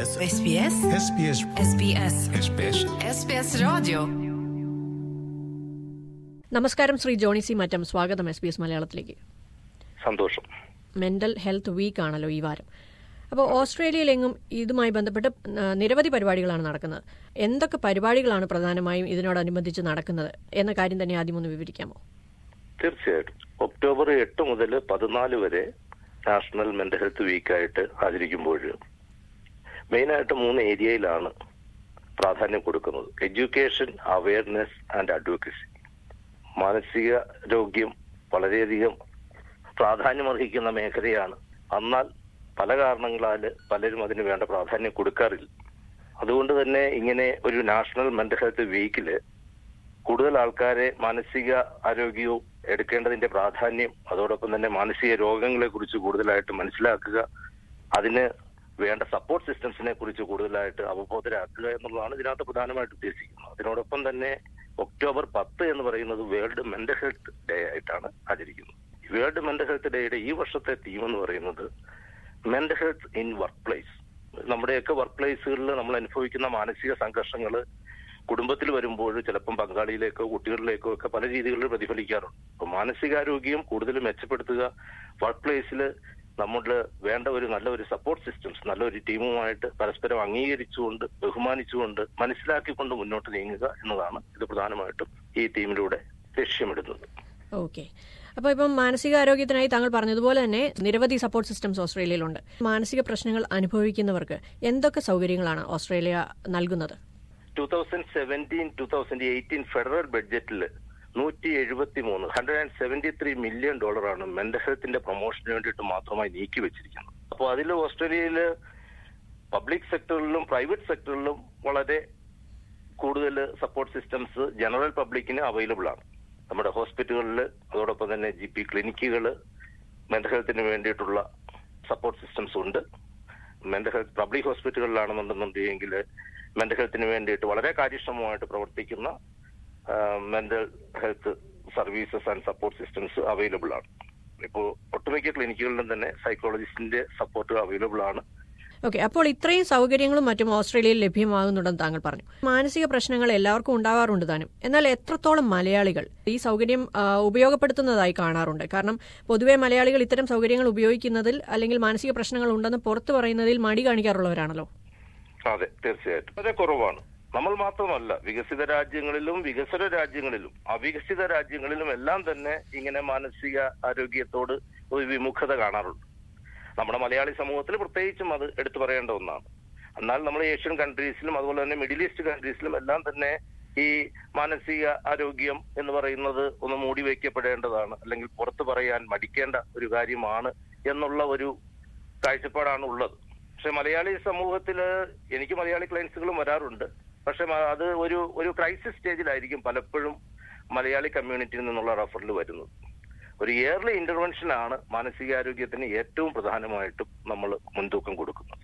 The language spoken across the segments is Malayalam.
SBS SBS SBS SBS SBS SBS Radio നമസ്കാരം ശ്രീ ജോണി സി മറ്റം സ്വാഗതം എസ് ബി എസ് മലയാളത്തിലേക്ക് സന്തോഷം മെന്റൽ ഹെൽത്ത് വീക്ക് ആണല്ലോ ഈ വാരം അപ്പോൾ ഓസ്ട്രേലിയയിലെങ്ങും ഇതുമായി ബന്ധപ്പെട്ട് ആ, നിരവധി പരിപാടികളാണ് നടക്കുന്നത് എന്തൊക്കെ പരിപാടികളാണ് പ്രധാനമായും ഇതിനോടനുബന്ധിച്ച് നടക്കുന്നത് എന്ന കാര്യം തന്നെ ആദ്യം ഒന്ന് വിവരിക്കാമോ തീർച്ചയായിട്ടും ഒക്ടോബർ എട്ട് മുതൽ പതിനാല് വരെ നാഷണൽ മെന്റൽ ഹെൽത്ത് വീക്കായിട്ട് ആചരിക്കുമ്പോൾ മെയിനായിട്ട് മൂന്ന് ഏരിയയിലാണ് പ്രാധാന്യം കൊടുക്കുന്നത് എഡ്യൂക്കേഷൻ അവയർനെസ് ആൻഡ് അഡ്വക്കസി മാനസിക രോഗ്യം വളരെയധികം പ്രാധാന്യമർഹിക്കുന്ന മേഖലയാണ് എന്നാൽ പല കാരണങ്ങളാൽ പലരും അതിന് വേണ്ട പ്രാധാന്യം കൊടുക്കാറില്ല അതുകൊണ്ട് തന്നെ ഇങ്ങനെ ഒരു നാഷണൽ മെന്റൽ ഹെൽത്ത് വീക്കില് കൂടുതൽ ആൾക്കാരെ മാനസിക ആരോഗ്യവും എടുക്കേണ്ടതിന്റെ പ്രാധാന്യം അതോടൊപ്പം തന്നെ മാനസിക രോഗങ്ങളെ കുറിച്ച് കൂടുതലായിട്ട് മനസ്സിലാക്കുക അതിന് വേണ്ട സപ്പോർട്ട് സിസ്റ്റംസിനെ കുറിച്ച് കൂടുതലായിട്ട് അവബോധരാക്കുക എന്നുള്ളതാണ് ഇതിനകത്ത് പ്രധാനമായിട്ട് ഉദ്ദേശിക്കുന്നത് അതിനോടൊപ്പം തന്നെ ഒക്ടോബർ പത്ത് എന്ന് പറയുന്നത് വേൾഡ് മെന്റൽ ഹെൽത്ത് ഡേ ആയിട്ടാണ് ആചരിക്കുന്നത് വേൾഡ് മെന്റൽ ഹെൽത്ത് ഡേയുടെ ഈ വർഷത്തെ തീം എന്ന് പറയുന്നത് mental health in workplace നമ്മുടെയൊക്കെ വർക്ക് പ്ലേസുകളിൽ നമ്മൾ അനുഭവിക്കുന്ന മാനസിക സംഘർഷങ്ങൾ കുടുംബത്തിൽ വരുമ്പോൾ ചിലപ്പം പങ്കാളിയിലേക്കോ കുട്ടികളിലേക്കോ ഒക്കെ പല രീതികളിൽ പ്രതിഫലിക്കാറുണ്ട് അപ്പൊ മാനസികാരോഗ്യം കൂടുതൽ മെച്ചപ്പെടുത്തുക വർക്ക് പ്ലേസിൽ നമ്മൾ വേണ്ട ഒരു നല്ല ഒരു സപ്പോർട്ട് സിസ്റ്റംസ് നല്ലൊരു ടീമുമായിട്ട് പരസ്പരം അംഗീകരിച്ചുകൊണ്ട് ബഹുമാനിച്ചുകൊണ്ട് മനസ്സിലാക്കിക്കൊണ്ട് മുന്നോട്ട് നീങ്ങുക എന്നതാണ് ഇത് പ്രധാനമായിട്ടും ഈ ടീമിലൂടെ ലക്ഷ്യമിടുന്നത് ഓക്കെ അപ്പോൾ ഇപ്പം മാനസികാരോഗ്യത്തിനായി താങ്കൾ പറഞ്ഞതുപോലെ തന്നെ നിരവധി സപ്പോർട്ട് സിസ്റ്റംസ് ഓസ്ട്രേലിയയിലുണ്ട് മാനസിക പ്രശ്നങ്ങൾ അനുഭവിക്കുന്നവർക്ക് എന്തൊക്കെ സൗകര്യങ്ങളാണ് ഓസ്ട്രേലിയ നൽകുന്നത് two thousand seventeen two thousand eighteen federal ബഡ്ജറ്റിൽ നൂറ്റി എഴുപത്തി മൂന്ന് hundred and seventy three million ഡോളറാണ് മെന്റൽ ഹെൽത്തിന്റെ പ്രൊമോഷന് വേണ്ടിയിട്ട് മാത്രമായി നീക്കി വെച്ചിരിക്കുന്നത് അപ്പോൾ അതിൽ ഓസ്ട്രേലിയയിൽ പബ്ലിക് സെക്ടറിലും പ്രൈവറ്റ് സെക്ടറിലും വളരെ കൂടുതൽ സപ്പോർട്ട് സിസ്റ്റംസ് ജനറൽ പബ്ലിക്കിന് അവൈലബിൾ ആണ് നമ്മുടെ ഹോസ്പിറ്റലുകളിൽ അതോടൊപ്പം തന്നെ ജി പി ക്ലിനിക്കുകൾ മെന്റൽ ഹെൽത്തിന് വേണ്ടിയിട്ടുള്ള സപ്പോർട്ട് സിസ്റ്റംസ് ഉണ്ട് മെന്റൽ ഹെൽത്ത് പബ്ലിക് ഹോസ്പിറ്റലുകളിലാണെന്നുണ്ടെന്നുണ്ടെങ്കിൽ മെന്റൽ ഹെൽത്തിന് വേണ്ടിയിട്ട് വളരെ കാര്യക്ഷമമായിട്ട് പ്രവർത്തിക്കുന്ന mental health services and support systems available ആണ് ഇപ്പോൾ ഒട്ടുമിക്ക ക്ലിനിക്കുകളിലും തന്നെ സൈക്കോളജിസ്റ്റിന്റെ സപ്പോർട്ട് അവൈലബിൾ ആണ് ഓക്കെ അപ്പോൾ ഇത്രയും സൗകര്യങ്ങളും മറ്റും ഓസ്ട്രേലിയയിൽ ലഭ്യമാകുന്നുണ്ടെന്ന് താങ്കൾ പറഞ്ഞു മാനസിക പ്രശ്നങ്ങൾ എല്ലാവർക്കും ഉണ്ടാവാറുണ്ട് താനും എന്നാൽ എത്രത്തോളം മലയാളികൾ ഈ സൗകര്യം ആ, ഉപയോഗപ്പെടുത്തുന്നതായി കാണാറുണ്ട് കാരണം പൊതുവെ മലയാളികൾ ഇത്തരം സൗകര്യങ്ങൾ ഉപയോഗിക്കുന്നതിൽ അല്ലെങ്കിൽ മാനസിക പ്രശ്നങ്ങൾ ഉണ്ടെന്ന് പുറത്തു പറയുന്നതിൽ മടി കാണിക്കാറുള്ളവരാണല്ലോ അതെ തീർച്ചയായിട്ടും വളരെ കുറവാണ് നമ്മൾ മാത്രമല്ല വികസിത രാജ്യങ്ങളിലും വികസ്വര രാജ്യങ്ങളിലും അവികസിത രാജ്യങ്ങളിലും എല്ലാം തന്നെ ഇങ്ങനെ മാനസിക ആരോഗ്യത്തോട് ഒരു വിമുഖത കാണാറുണ്ട് നമ്മുടെ മലയാളി സമൂഹത്തിൽ പ്രത്യേകിച്ചും അത് എടുത്തു പറയേണ്ട ഒന്നാണ് എന്നാൽ നമ്മൾ ഏഷ്യൻ കൺട്രീസിലും അതുപോലെ തന്നെ മിഡിൽ ഈസ്റ്റ് കൺട്രീസിലും എല്ലാം തന്നെ ഈ മാനസിക ആരോഗ്യം എന്ന് പറയുന്നത് ഒന്ന് മൂടി വയ്ക്കപ്പെടേണ്ടതാണ് അല്ലെങ്കിൽ പുറത്തു പറയാൻ മടിക്കേണ്ട ഒരു കാര്യമാണ് എന്നുള്ള ഒരു കാഴ്ചപ്പാടാണ് ഉള്ളത് പക്ഷെ മലയാളി സമൂഹത്തില് എനിക്ക് മലയാളി ക്ലയൻസുകളും വരാറുണ്ട് പക്ഷെ മ- അത് ഒരു ഒരു ക്രൈസിസ് സ്റ്റേജിലായിരിക്കും പലപ്പോഴും മലയാളി കമ്മ്യൂണിറ്റിയിൽ നിന്നുള്ള റഫറൽ വരുന്നത് ഒരു ഇയർലി ഇന്റർവെൻഷൻ ആണ് മാനസികാരോഗ്യത്തിന് ഏറ്റവും പ്രധാനമായിട്ടും നമ്മൾ മുൻതൂക്കം കൊടുക്കുന്നത്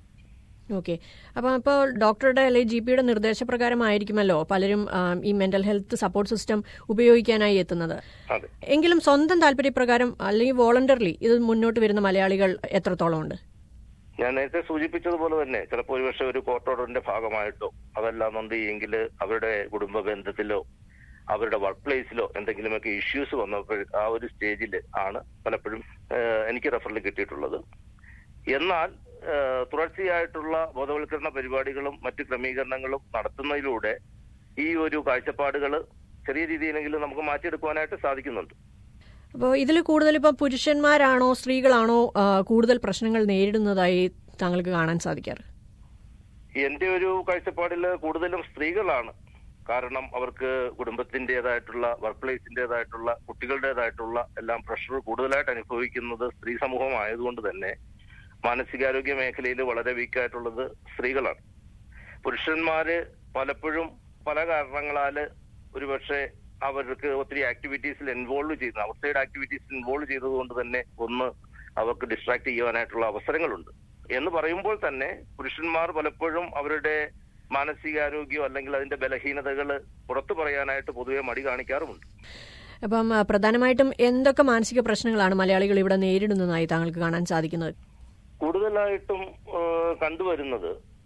ഓക്കെ അപ്പം ഇപ്പോൾ ഡോക്ടറുടെ അല്ലെങ്കിൽ ജി പിയുടെ നിർദ്ദേശപ്രകാരമായിരിക്കുമല്ലോ പലരും ആ, ഈ മെന്റൽ ഹെൽത്ത് സപ്പോർട്ട് സിസ്റ്റം ഉപയോഗിക്കാനായി എത്തുന്നത് അതെ എങ്കിലും സ്വന്തം താല്പര്യപ്രകാരം അല്ലെങ്കിൽ വോളണ്ടറിലി ഇത് മുന്നോട്ട് വരുന്ന മലയാളികൾ എത്രത്തോളം ഉണ്ട് ഞാൻ നേരത്തെ സൂചിപ്പിച്ചതുപോലെ തന്നെ ചിലപ്പോൾ ഒരുപക്ഷെ ഒരു കോർട്ട് ഓർഡറിന്റെ ഭാഗമായിട്ടോ അതല്ലാന്നുണ്ടെങ്കിൽ അവരുടെ കുടുംബ ബന്ധത്തിലോ അവരുടെ വർക്ക് പ്ലേസിലോ എന്തെങ്കിലുമൊക്കെ ഇഷ്യൂസ് വന്നപ്പോൾ ആ ഒരു സ്റ്റേജിൽ ആണ് പലപ്പോഴും ഏഹ്, എനിക്ക് റെഫറൽ കിട്ടിയിട്ടുള്ളത് എന്നാൽ ഏഹ്, തുടർച്ചയായിട്ടുള്ള ബോധവൽക്കരണ പരിപാടികളും മറ്റ് ക്രമീകരണങ്ങളും നടത്തുന്നതിലൂടെ ഈ ഒരു കാഴ്ചപ്പാടുകൾ ചെറിയ രീതിയിലെങ്കിലും നമുക്ക് മാറ്റിയെടുക്കുവാനായിട്ട് സാധിക്കുന്നുണ്ട് അപ്പോൾ ഇതിൽ കൂടുതൽ ഇപ്പോൾ പുരുഷന്മാരാണോ സ്ത്രീകളാണോ ആ, കൂടുതൽ പ്രശ്നങ്ങൾ നേരിടുന്നതായി താങ്കൾക്ക് കാണാൻ സാധിക്കാറ് എന്റെ ഒരു കാഴ്ചപ്പാടിൽ കൂടുതലും സ്ത്രീകളാണ് കാരണം അവർക്ക് കുടുംബത്തിന്റേതായിട്ടുള്ള വർക്ക് പ്ലേസിന്റേതായിട്ടുള്ള കുട്ടികളുടേതായിട്ടുള്ള എല്ലാം പ്രഷർ കൂടുതലായിട്ട് അനുഭവിക്കുന്നത് സ്ത്രീ സമൂഹം ആയതുകൊണ്ട് തന്നെ മാനസികാരോഗ്യ മേഖലയിൽ വളരെ വീക്കായിട്ടുള്ളത് സ്ത്രീകളാണ് പുരുഷന്മാര് പലപ്പോഴും പല കാരണങ്ങളാല് ഒരുപക്ഷെ അവർക്ക് ഒത്തിരി ആക്ടിവിറ്റീസിൽ ഇൻവോൾവ് ചെയ്യുന്ന ഔട്ട്സൈഡ് ആക്ടിവിറ്റീസിൽ ഇൻവോൾവ് ചെയ്തതുകൊണ്ട് തന്നെ ഒന്ന് അവർക്ക് ഡിസ്ട്രാക്ട് ചെയ്യാനായിട്ടുള്ള അവസരങ്ങളുണ്ട് എന്ന് പറയുമ്പോൾ തന്നെ പുരുഷന്മാർ പലപ്പോഴും അവരുടെ മാനസികാരോഗ്യം അല്ലെങ്കിൽ അതിന്റെ ബലഹീനതകൾ പുറത്തു പറയാനായിട്ട് പൊതുവെ മടി കാണിക്കാറുമുണ്ട് അപ്പം ആ, പ്രധാനമായിട്ടും എന്തൊക്കെ മാനസിക പ്രശ്നങ്ങളാണ് മലയാളികൾ ഇവിടെ നേരിടുന്നതായി താങ്കൾക്ക് കാണാൻ സാധിക്കുന്നത് കൂടുതലായിട്ടും ഏഹ്, കണ്ടുവരുന്നത്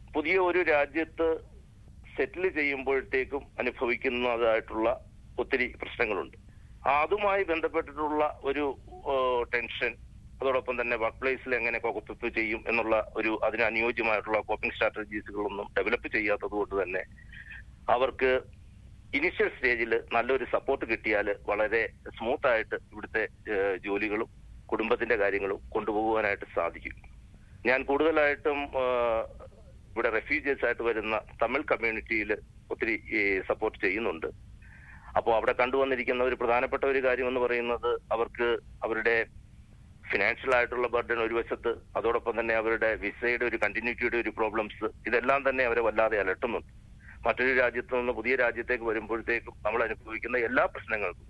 പുതിയ ഒരു രാജ്യത്ത് സെറ്റിൽ ചെയ്യുമ്പോഴത്തേക്കും അനുഭവിക്കുന്നതായിട്ടുള്ള ഒത്തിരി പ്രശ്നങ്ങളുണ്ട് അതുമായി ബന്ധപ്പെട്ടിട്ടുള്ള ഒരു ഏഹ്, ടെൻഷൻ അതോടൊപ്പം തന്നെ വർക്ക് പ്ലേസിൽ എങ്ങനെ കോപ്പ് ചെയ്യും എന്നുള്ള ഒരു അതിന് അനുയോജ്യമായിട്ടുള്ള കോപ്പിംഗ് സ്ട്രാറ്റജീസുകളൊന്നും ഡെവലപ്പ് ചെയ്യാത്തത് കൊണ്ട് തന്നെ അവർക്ക് ഇനിഷ്യൽ സ്റ്റേജിൽ നല്ലൊരു സപ്പോർട്ട് കിട്ടിയാൽ വളരെ സ്മൂത്ത് ആയിട്ട് ഇവിടുത്തെ ഏഹ്, ജോലികളും കുടുംബത്തിന്റെ കാര്യങ്ങളും കൊണ്ടുപോകുവാനായിട്ട് സാധിക്കും ഞാൻ കൂടുതലായിട്ടും ഏഹ്, ഇവിടെ റെഫ്യൂജീസ് ആയിട്ട് വരുന്ന തമിഴ് കമ്മ്യൂണിറ്റിയിൽ ഒത്തിരി സപ്പോർട്ട് ചെയ്യുന്നുണ്ട് അപ്പോൾ അവിടെ കണ്ടുവന്നിരിക്കുന്ന ഒരു പ്രധാനപ്പെട്ട ഒരു കാര്യം എന്ന് പറയുന്നത് അവർക്ക് അവരുടെ ഫിനാൻഷ്യൽ ആയിട്ടുള്ള ബർഡൻ ഒരു വശത്ത് അതോടൊപ്പം തന്നെ അവരുടെ വിസയുടെ ഒരു കണ്ടിന്യൂറ്റിയുടെ ഒരു പ്രോബ്ലംസ് ഇതെല്ലാം തന്നെ അവരെ വല്ലാതെ അലട്ടുന്നുണ്ട് മറ്റൊരു രാജ്യത്ത് നിന്ന് പുതിയ രാജ്യത്തേക്ക് വരുമ്പോഴത്തേക്കും നമ്മൾ അനുഭവിക്കുന്ന എല്ലാ പ്രശ്നങ്ങൾക്കും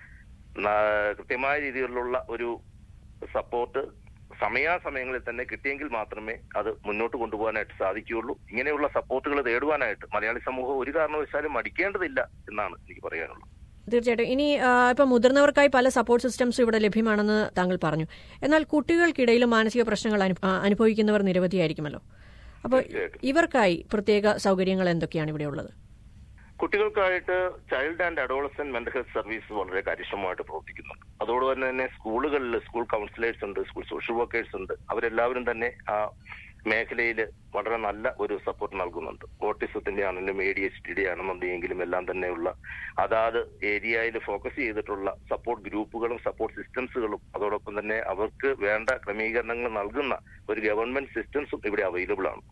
ന- കൃത്യമായ രീതിയിലുള്ള ഒരു സപ്പോർട്ട് സമയാസമയങ്ങളിൽ തന്നെ കിട്ടിയെങ്കിൽ മാത്രമേ അത് മുന്നോട്ട് കൊണ്ടുപോകാനായിട്ട് സാധിക്കുകയുള്ളൂ ഇങ്ങനെയുള്ള സപ്പോർട്ടുകൾ തേടുവാനായിട്ട് മലയാളി സമൂഹം ഒരു കാരണവശാലും മടിക്കേണ്ടതില്ല എന്നാണ് എനിക്ക് പറയാനുള്ളത് തീർച്ചയായിട്ടും ഇനി ആ, ഇപ്പം മുതിർന്നവർക്കായി പല സപ്പോർട്ട് സിസ്റ്റംസും ഇവിടെ ലഭ്യമാണെന്ന് താങ്കൾ പറഞ്ഞു എന്നാൽ കുട്ടികൾക്കിടയിലും മാനസിക പ്രശ്നങ്ങൾ അനു- ആ, അനുഭവിക്കുന്നവർ നിരവധിയായിരിക്കുമല്ലോ അപ്പോൾ തീർച്ചയായിട്ടും. ഇവർക്കായി പ്രത്യേക സൗകര്യങ്ങൾ എന്തൊക്കെയാണ് ഇവിടെ ഉള്ളത് കുട്ടികൾക്കായിട്ട് child and adolescent mental health service വളരെ കാര്യക്ഷമമായിട്ട് പ്രവർത്തിക്കുന്നുണ്ട് അതോടൊപ്പം തന്നെ സ്കൂളുകളിൽ സ്കൂൾ കൗൺസിലേഴ്സ് ഉണ്ട് സ്കൂൾ സോഷ്യൽ വർക്കേഴ്സ് ഉണ്ട് അവരെല്ലാവരും തന്നെ ആ മേഖലയിൽ വളരെ നല്ല ഒരു സപ്പോർട്ട് നൽകുന്നുണ്ട് ഓട്ടിസത്തിന്റെ ആണെങ്കിലും A D H T D ആണെന്നുണ്ടെങ്കിലും എല്ലാം തന്നെയുള്ള അതാത് ഏരിയയിൽ ഫോക്കസ് ചെയ്തിട്ടുള്ള സപ്പോർട്ട് ഗ്രൂപ്പുകളും സപ്പോർട്ട് സിസ്റ്റംസുകളും അതോടൊപ്പം തന്നെ അവർക്ക് വേണ്ട ക്രമീകരണങ്ങൾ നൽകുന്ന ഒരു ഗവൺമെന്റ് സിസ്റ്റംസും ഇവിടെ അവൈലബിൾ ആണ്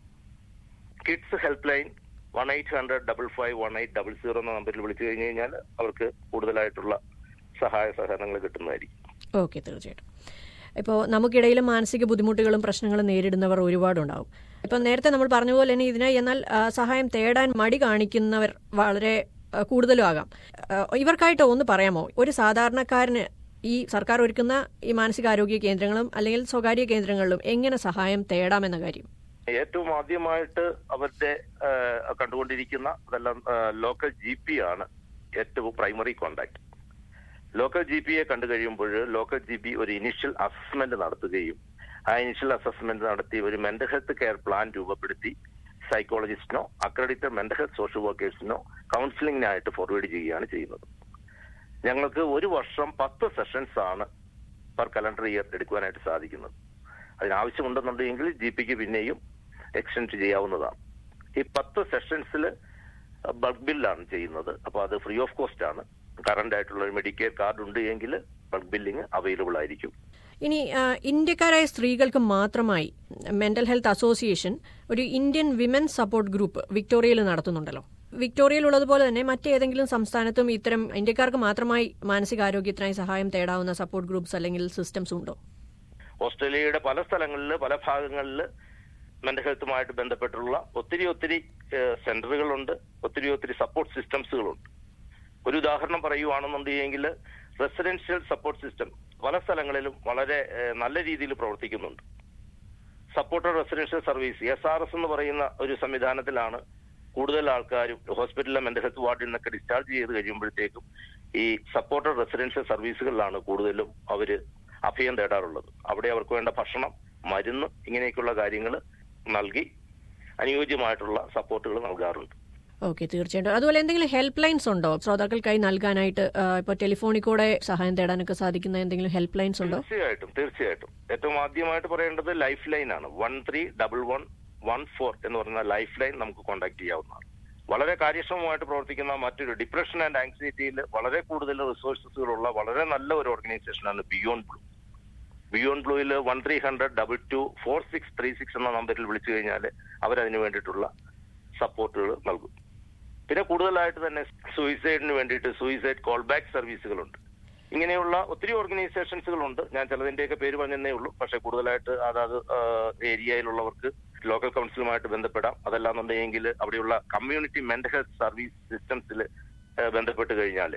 kids helpline one eight hundred double five one eight double zero എന്ന നമ്പറിൽ വിളിച്ചു കഴിഞ്ഞു കഴിഞ്ഞാൽ അവർക്ക് കൂടുതലായിട്ടുള്ള സഹായ സഹകരണങ്ങൾ കിട്ടുന്നതായിരിക്കും ഓക്കെ തീർച്ചയായിട്ടും ഇപ്പോൾ നമുക്കിടയിലും മാനസിക ബുദ്ധിമുട്ടുകളും പ്രശ്നങ്ങളും നേരിടുന്നവർ ഒരുപാടുണ്ടാവും ഇപ്പം നേരത്തെ നമ്മൾ പറഞ്ഞ പോലെ തന്നെ ഇതിനായി എന്നാൽ ആ, സഹായം തേടാൻ മടി കാണിക്കുന്നവർ വളരെ ആ, കൂടുതലും ആകാം ആ, ഇവർക്കായിട്ട് ഒന്ന് പറയാമോ ഒരു സാധാരണക്കാരന് ഈ സർക്കാർ ഒരുക്കുന്ന ഈ മാനസികാരോഗ്യ കേന്ദ്രങ്ങളും അല്ലെങ്കിൽ സ്വകാര്യ കേന്ദ്രങ്ങളിലും എങ്ങനെ സഹായം തേടാമെന്ന കാര്യം ഏറ്റവും ആദ്യമായിട്ട് അവരുടെ ആ, കണ്ടുകൊണ്ടിരിക്കുന്ന അതെല്ലാം ലോക്കൽ ജി പി ആണ് ഏറ്റവും പ്രൈമറി കോണ്ടാക്ട് ലോക്കൽ ജി പിയെ കണ്ടു കഴിയുമ്പോൾ ലോക്കൽ ജി പി ഒരു ഇനിഷ്യൽ അസസ്മെന്റ് നടത്തുകയും ആ ഇനിഷ്യൽ അസസ്മെന്റ് നടത്തി ഒരു മെന്റൽ ഹെൽത്ത് കെയർ പ്ലാൻ രൂപപ്പെടുത്തി സൈക്കോളജിസ്റ്റിനോ അക്രഡിറ്റഡ് മെന്റൽ ഹെൽത്ത് സോഷ്യൽ വർക്കേഴ്സിനോ കൗൺസിലിംഗിനായിട്ട് ഫോർവേഡ് ചെയ്യുകയാണ് ചെയ്യുന്നത് ഞങ്ങൾക്ക് ഒരു വർഷം പത്ത് സെഷൻസ് ആണ് പെർ കലണ്ടർ ഇയർ എടുക്കുവാനായിട്ട് സാധിക്കുന്നത് അതിനാവശ്യമുണ്ടെന്നുണ്ടെങ്കിൽ ജി പിക്ക് പിന്നെയും എക്സ്റ്റെൻഡ് ചെയ്യാവുന്നതാണ് ഈ പത്ത് സെഷൻസിൽ ബൾക്ക് ബില്ലാണ് ചെയ്യുന്നത് അപ്പോൾ അത് ഫ്രീ ഓഫ് കോസ്റ്റ് ആണ് കറന്റ് ആയിട്ടുള്ള ഒരു മെഡിക്കെയർ കാർഡ് ഉണ്ട് എങ്കിൽ ബൾക്ക് ബില്ലിംഗ് അവൈലബിൾ ആയിരിക്കും ഇനി ആ, ഇന്ത്യക്കാരായ സ്ത്രീകൾക്ക് മാത്രമായി മെന്റൽ ഹെൽത്ത് അസോസിയേഷൻ ഒരു ഇന്ത്യൻ വിമൻ സപ്പോർട്ട് ഗ്രൂപ്പ് വിക്ടോറിയയിൽ നടത്തുന്നുണ്ടല്ലോ വിക്ടോറിയയിൽ ഉള്ളതുപോലെ തന്നെ മറ്റേതെങ്കിലും സംസ്ഥാനത്തും ഇത്തരം ഇന്ത്യക്കാർക്ക് മാത്രമായി മാനസികാരോഗ്യത്തിനായി സഹായം തേടാവുന്ന സപ്പോർട്ട് ഗ്രൂപ്പ്സ് അല്ലെങ്കിൽ സിസ്റ്റംസ് ഉണ്ടോ ഓസ്ട്രേലിയയുടെ പല സ്ഥലങ്ങളിൽ പല ഭാഗങ്ങളിൽ മെന്റൽ ഹെൽത്തുമായിട്ട് ബന്ധപ്പെട്ടുള്ള ഒത്തിരി ഒത്തിരി സെന്ററുകളുണ്ട് ഒത്തിരി ഒത്തിരി സപ്പോർട്ട് സിസ്റ്റംസുകളുണ്ട് ഒരു ഉദാഹരണം പറയുവാണെന്നുണ്ടെങ്കിൽ റെസിഡൻഷ്യൽ സപ്പോർട്ട് സിസ്റ്റം പല സ്ഥലങ്ങളിലും വളരെ ഏഹ്, നല്ല രീതിയിൽ പ്രവർത്തിക്കുന്നുണ്ട് supported residential service S R S എന്ന് പറയുന്ന ഒരു സംവിധാനത്തിലാണ് കൂടുതൽ ആൾക്കാരും ഹോസ്പിറ്റലിലെ മെന്റൽ ഹെൽത്ത് വാർഡിൽ നിന്നൊക്കെ ഡിസ്ചാർജ് ചെയ്ത് കഴിയുമ്പോഴത്തേക്കും ഈ സപ്പോർട്ടഡ് റെസിഡൻഷ്യൽ സർവീസുകളിലാണ് കൂടുതലും അവര് അഭയം തേടാറുള്ളത് അവിടെ അവർക്ക് വേണ്ട ഭക്ഷണം മരുന്ന് ഇങ്ങനെയൊക്കെയുള്ള കാര്യങ്ങൾ നൽകി അനുയോജ്യമായിട്ടുള്ള സപ്പോർട്ടുകൾ നൽകാറുണ്ട് ഓക്കെ തീർച്ചയായിട്ടും അതുപോലെ എന്തെങ്കിലും ഹെൽപ്പ് ലൈൻസ് ഉണ്ടോ ശ്രോതാക്കൾക്കായി നൽകാനായിട്ട് ആ, ഇപ്പോൾ ടെലിഫോണിൽ കൂടെ സഹായം തേടാനൊക്കെ സാധിക്കുന്ന എന്തെങ്കിലും ഹെൽപ്പ് ലൈൻസ് ഉണ്ടോ തീർച്ചയായിട്ടും തീർച്ചയായിട്ടും ഏറ്റവും ആദ്യമായിട്ട് പറയേണ്ടത് ലൈഫ് ലൈൻ ആണ് one three double one one four എന്ന് പറയുന്ന ലൈഫ് ലൈൻ നമുക്ക് കോൺടാക്ട് ചെയ്യാവുന്നതാണ് വളരെ കാര്യക്ഷമമായിട്ട് പ്രവർത്തിക്കുന്ന മറ്റൊരു ഡിപ്രഷൻ ആൻഡ് ആങ്സൈറ്റിയിൽ വളരെ കൂടുതൽ റിസോഴ്സസുകളുള്ള വളരെ നല്ല ഒരു ഓർഗനൈസേഷനാണ് ബിയോണ്ട് ബ്ലൂ ബിയോണ്ട് ബ്ലൂയിൽ one three hundred double two four six three six എന്ന നമ്പറിൽ വിളിച്ചു കഴിഞ്ഞാൽ അവരതിന് വേണ്ടിയിട്ടുള്ള സപ്പോർട്ടുകൾ നൽകും പിന്നെ കൂടുതലായിട്ട് തന്നെ സൂയിസൈഡിന് വേണ്ടിയിട്ട് സൂയിസൈഡ് കോൾ ബാക്ക് സർവീസുകളുണ്ട് ഇങ്ങനെയുള്ള ഒത്തിരി ഓർഗനൈസേഷൻസുകളുണ്ട് ഞാൻ ചിലതിന്റെയൊക്കെ പേര് പറഞ്ഞതേ ഉള്ളൂ പക്ഷെ കൂടുതലായിട്ട് അതാത് ഏരിയയിലുള്ളവർക്ക് ലോക്കൽ കൗൺസിലുമായിട്ട് ബന്ധപ്പെടാം അതല്ലാന്നുണ്ടെങ്കിൽ അവിടെയുള്ള കമ്മ്യൂണിറ്റി മെന്റൽ ഹെൽത്ത് സർവീസ് സിസ്റ്റംസിൽ ബന്ധപ്പെട്ട് കഴിഞ്ഞാൽ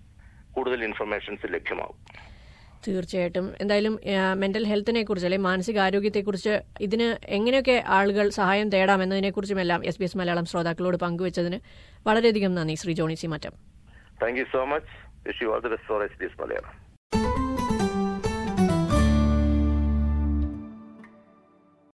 കൂടുതൽ ഇൻഫർമേഷൻസ് ലഭ്യമാകും തീർച്ചയായിട്ടും എന്തായാലും മെന്റൽ ഹെൽത്തിനെ കുറിച്ച് അല്ലെങ്കിൽ മാനസികാരോഗ്യത്തെക്കുറിച്ച് ഇതിന് എങ്ങനെയൊക്കെ ആളുകൾ സഹായം തേടാം എന്നതിനെക്കുറിച്ചുമെല്ലാം എസ് ബി എസ് മലയാളം ശ്രോതാക്കളോട് പങ്കുവച്ചതിന് വളരെയധികം നന്ദി Shri Johnny C Mattam thank you so much wish you all the best for S D S Malayalam